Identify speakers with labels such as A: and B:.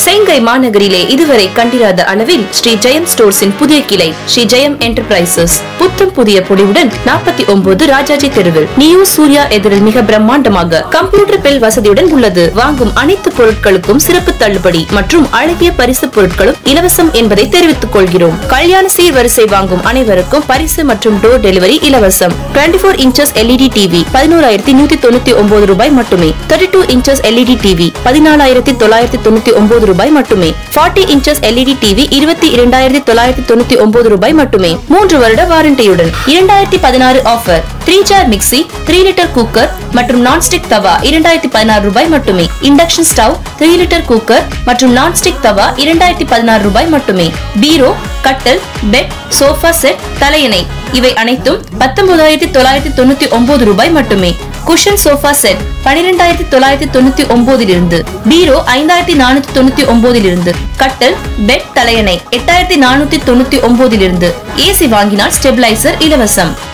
A: செங்கை மாநகரிலே இதுவரை கண்டிராத அளவில் ஸ்ரீ ஜெயம் ஸ்டோர்ஸின் புதிய கிளை ஸ்ரீ ஜெயம் என்டர்பிரைசஸ் புத்தம் புதிய பொலிவுடன் நாற்பத்தி ஒன்பது ராஜாஜி தெருவில் நியூ சூர்யா எதிரில் மிக பிரம்மாண்டமாக கம்ப்யூட்டர் பெல் வசதியுடன் உள்ளது வாங்கும் அனைத்து பொருட்களுக்கும் சிறப்பு தள்ளுபடி மற்றும் அழகிய பரிசு பொருட்களும் இலவசம் என்பதை தெரிவித்துக் கொள்கிறோம் கல்யாண சீர்வரிசை வாங்கும் அனைவருக்கும் பரிசு மற்றும் டோர் டெலிவரி இலவசம் 24 ஃபோர் இன்ச்சஸ் எல்இடி டிவி பதினோராயிரத்தி நூத்தி தொண்ணூத்தி ஒன்பது ரூபாய் மட்டுமே thirty two inches LED TV பதினாலாயிரத்தி தொள்ளாயிரத்தி தொண்ணூத்தி ஒன்பது ரூபாய் மட்டுமே 40 இன்ச்சஸ் எல்இடி டிவி இருபத்தி இரண்டாயிரத்தி தொள்ளாயிரத்தி தொண்ணூத்தி ஒன்பது ரூபாய் மட்டுமே மூன்று வருட வாரண்டியுடன் இரண்டாயிரத்தி பதினாறு offer three jar mixie three litre cooker மற்றும் நான்ஸ்டிக் தவா இரண்டாயிரத்தி பதினாறு ரூபாய் மட்டுமே induction stove three litre cooker மற்றும் நான்ஸ்டிக் தவா இரண்டாயிரத்தி பதினாறு ரூபாய் மட்டுமே பீரோ கட்டல் பெட் சோஃபா செட் தலையணை இவை அனைத்தும் பத்தொன்பதாயிரத்தி தொள்ளாயிரத்தி தொண்ணூத்தி ஒன்பது ரூபாய் மட்டுமே குஷன் சோஃபா செட் பனிரெண்டாயிரத்தி தொள்ளாயிரத்தி தொண்ணூத்தி ஒன்பதிலிருந்து பீரோ ஐந்தாயிரத்தி நானூத்தி தொண்ணூத்தி ஒன்பதிலிருந்து கட்டல் பெட் தலையணை எட்டாயிரத்தி நானூத்தி தொண்ணூத்தி ஒன்பதிலிருந்து ஏசி வாங்கினால் ஸ்டெபிளைசர் இலவசம்